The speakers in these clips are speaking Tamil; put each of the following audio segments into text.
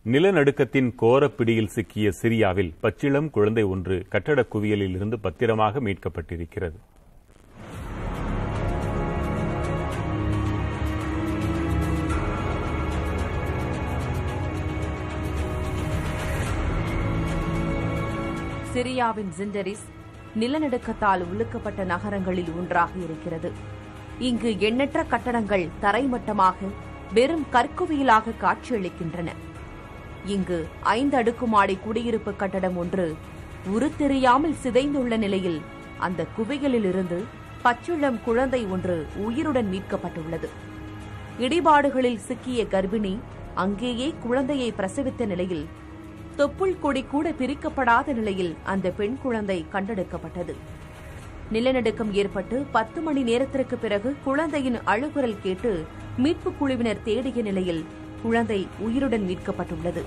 நிலநடுக்கத்தின் கோரப்பிடியில் சிக்கிய சிரியாவில் பச்சிளம் குழந்தை ஒன்று கட்டடக் குவியலில் இருந்து பத்திரமாக மீட்கப்பட்டிருக்கிறது சிரியாவின் ஜிண்டரிஸ் நிலநடுக்கத்தால் உலுக்கப்பட்ட நகரங்களில் ஒன்றாக இருக்கிறது இங்கு எண்ணற்ற கட்டடங்கள் தரைமட்டமாக வெறும் கற்குவியலாக காட்சியளிக்கின்றன இங்கு ஐந்து அடுக்குமாடி குடியிருப்பு கட்டடம் ஒன்று உருத்தெரியாமல் சிதைந்துள்ள நிலையில் அந்த குவியலிலிருந்து பச்சிளம் குழந்தை ஒன்று உயிருடன் மீட்கப்பட்டுள்ளது இடிபாடுகளில் சிக்கிய கர்ப்பிணி அங்கேயே குழந்தையை பிரசவித்த நிலையில் தொப்புள் கொடி கூட பிரிக்கப்படாத நிலையில் அந்த பெண் குழந்தை கண்டெடுக்கப்பட்டது நிலநடுக்கம் ஏற்பட்டு பத்து மணி நேரத்திற்கு பிறகு குழந்தையின் அழுகுரல் கேட்டு மீட்புக் குழுவினர் தேடிய நிலையில் குழந்தை உயிருடன் மீட்கப்பட்டுள்ளது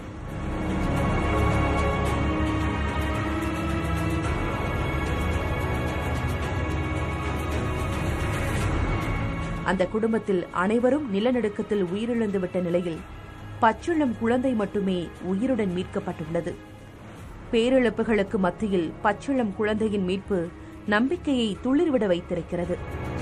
அந்த குடும்பத்தில் அனைவரும் நிலநடுக்கத்தில் உயிரிழந்துவிட்ட நிலையில் பச்சிளம் குழந்தை மட்டுமே உயிருடன் மீட்கப்பட்டுள்ளது பேரிழப்புகளுக்கு மத்தியில் பச்சிளம் குழந்தையின் மீட்பு நம்பிக்கையை துளிர்விட வைத்திருக்கிறது